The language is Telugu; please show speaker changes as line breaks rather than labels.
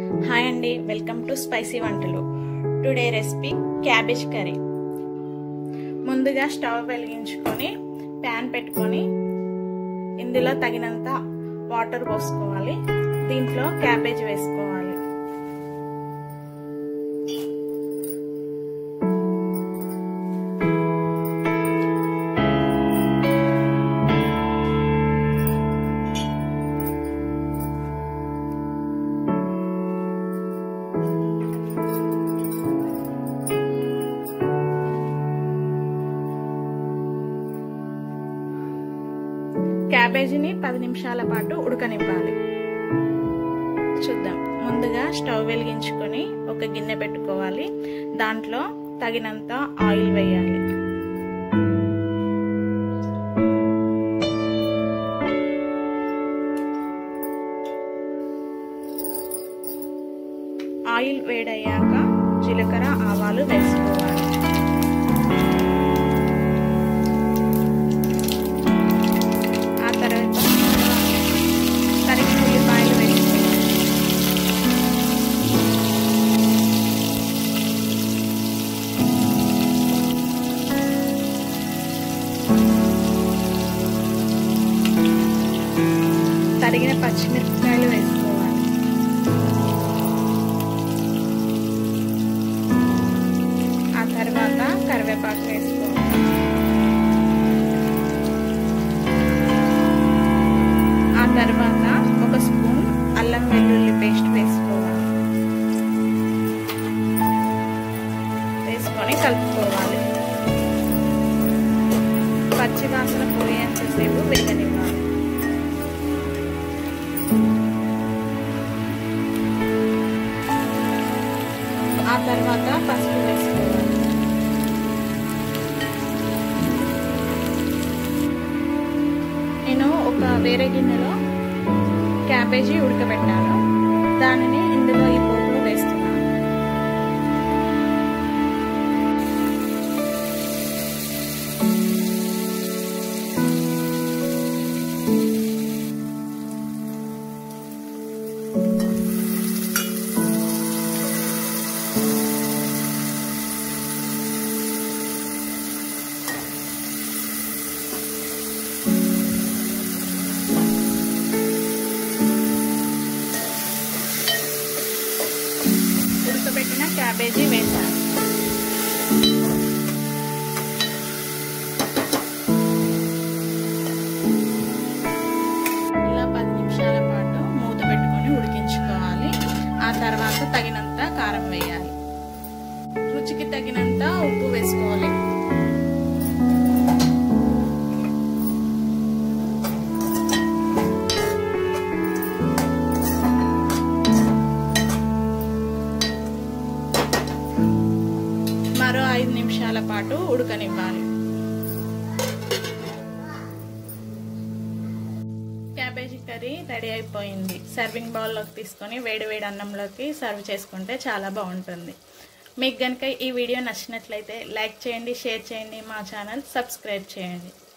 హాయ్ అండి వెల్కమ్ టు స్పైసీ వంటలు టుడే రెసిపీ క్యాబేజ్ కర్రీ ముందుగా స్టవ్ వెలిగించుకొని ప్యాన్ పెట్టుకొని ఇందులో తగినంత వాటర్ పోసుకోవాలి దీంట్లో క్యాబేజ్ వేసుకోవాలి క్యాబేజీని పది నిమిషాల పాటు ఉడకనివ్వాలి చూద్దాం ముందుగా స్టవ్ వెలిగించుకొని ఒక గిన్నె పెట్టుకోవాలి దాంట్లో తగినంత ఆయిల్ వేయాలి ఆయిల్ వేడయ్యాక జీలకర్ర ఆవాలు వేసుకోవాలి ఆ తర్వాత తరిగిన ఉల్లిపాయలు వేసుకోవాలి తరిగిన పచ్చిమిరపకాయలు వేసుకోవాలి ఆ తర్వాత కరివేపాకు వేసుకోవాలి ఆ తర్వాత ఒక స్పూన్ అల్లం వెల్లుల్లి పేస్ట్ వేసుకోవాలి వేసుకొని కలుపుకోవాలి పచ్చి వాసన పోయేంతసేపు వేగనివ్వాలి ఆ తర్వాత పసుపు వేసుకోవాలి నేను ఒక వేరే గిన్నెలో క్యాబేజీ ఉడకబెట్టాను దానిని ఇందులో ఈ పోపులో వేస్తున్నాను ఉడకబెట్టిన క్యాబేజీ వేసాను ఇలా పది నిమిషాల పాటు మూత పెట్టుకొని ఉడికించుకోవాలి ఆ తర్వాత తగినంత కారం వేయాలి రుచికి తగినంత ఉప్పు వేసుకోవాలి మరో ఐదు నిమిషాల పాటు ఉడకనివ్వాలి క్యాబేజీ కర్రీ రెడీ అయిపోయింది సర్వింగ్ బౌల్లోకి తీసుకొని వేడి వేడి అన్నంలోకి సర్వ్ చేసుకుంటే చాలా బాగుంటుంది మీకు కనుక ఈ వీడియో నచ్చినట్లయితే లైక్ చేయండి షేర్ చేయండి మా ఛానల్ సబ్స్క్రైబ్ చేయండి